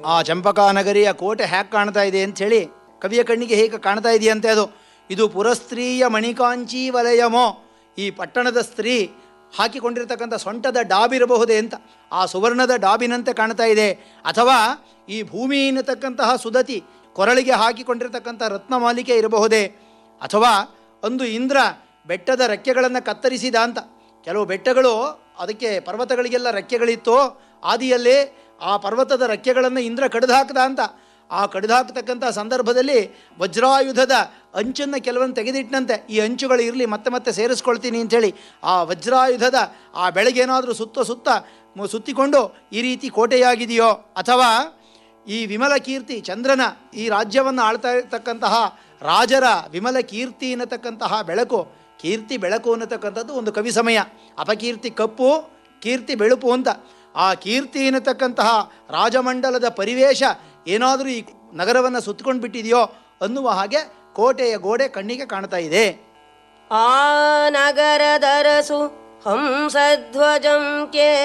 ಆ ಚಂಪಕಾ ನಗರಿಯ ಕೋಟೆ ಹ್ಯಾಕ್ ಕಾಣ್ತಾ ಇದೆ ಅಂತ ಹೇಳಿ ಕವಿಯ ಕಣ್ಣಿಗೆ ಹೇಗೆ ಕಾಣ್ತಾ ಇದೆಯಂತೆ ಅದು ಇದು ಪುರಸ್ತ್ರೀಯ ಮಣಿಕಾಂಚಿ ವಲಯಮೋ ಈ ಪಟ್ಟಣದ ಸ್ತ್ರೀ ಹಾಕಿಕೊಂಡಿರ್ತಕ್ಕಂಥ ಸೊಂಟದ ಡಾಬಿರಬಹುದೇ ಅಂತ ಆ ಸುವರ್ಣದ ಡಾಬಿನಂತೆ ಕಾಣ್ತಾ ಇದೆ ಅಥವಾ ಈ ಭೂಮಿ ಎನ್ನತಕ್ಕಂತಹ ಸುದತಿ ಕೊರಳಿಗೆ ಹಾಕಿಕೊಂಡಿರ್ತಕ್ಕಂಥ ರತ್ನಮಾಲಿಕೆ ಇರಬಹುದೇ ಅಥವಾ ಒಂದು ಇಂದ್ರ ಬೆಟ್ಟದ ರೆಕ್ಕೆಗಳನ್ನು ಕತ್ತರಿಸಿದ ಅಂತ ಕೆಲವು ಬೆಟ್ಟಗಳು ಅದಕ್ಕೆ ಪರ್ವತಗಳಿಗೆಲ್ಲ ರೆಕ್ಕೆಗಳಿತ್ತು ಆದಿಯಲ್ಲಿ ಆ ಪರ್ವತದ ರೆಕ್ಕೆಗಳನ್ನು ಇಂದ್ರ ಕಡಿದು ಹಾಕ್ದ ಅಂತ ಆ ಕಡಿದು ಹಾಕ್ತಕ್ಕಂಥ ಸಂದರ್ಭದಲ್ಲಿ ವಜ್ರಾಯುಧದ ಅಂಚನ್ನು ಕೆಲವೊಂದು ತೆಗೆದಿಟ್ಟನಂತೆ ಈ ಅಂಚುಗಳು ಇರಲಿ ಮತ್ತೆ ಮತ್ತೆ ಸೇರಿಸ್ಕೊಳ್ತೀನಿ ಅಂಥೇಳಿ ಆ ವಜ್ರಾಯುಧದ ಆ ಬೆಳಗೇನಾದರೂ ಸುತ್ತ ಸುತ್ತ ಮು- ಸುತ್ತಿಕೊಂಡು ಈ ರೀತಿ ಕೋಟೆಯಾಗಿದೆಯೋ ಅಥವಾ ಈ ವಿಮಲ ಕೀರ್ತಿ ಚಂದ್ರನ ಈ ರಾಜ್ಯವನ್ನು ಆಳ್ತಾ ಇರತಕ್ಕಂತಹ ರಾಜರ ವಿಮಲ ಕೀರ್ತಿ ಅನ್ನತಕ್ಕಂತಹ ಬೆಳಕು ಕೀರ್ತಿ ಬೆಳಕು ಅನ್ನತಕ್ಕಂಥದ್ದು ಒಂದು ಕವಿ ಸಮಯ ಅಪಕೀರ್ತಿ ಕಪ್ಪು ಕೀರ್ತಿ ಬೆಳುಪು ಅಂತ ಆ ಕೀರ್ತಿ ಅನ್ನತಕ್ಕಂತಹ ರಾಜಮಂಡಲದ ಪರಿವೇಶ ಏನಾದರೂ ಈ ನಗರವನ್ನು ಸುತ್ತಕೊಂಡು ಬಿಟ್ಟಿದೆಯೋ ಅನ್ನುವ ಹಾಗೆ ಕೋಟೆಯ ಗೋಡೆ ಕಣ್ಣಿಗೆ ಕಾಣ್ತಾ ಇದೆ ಆ ನಗರದರಸು ಹಂಸಧ್ವಜಂ ಕೇ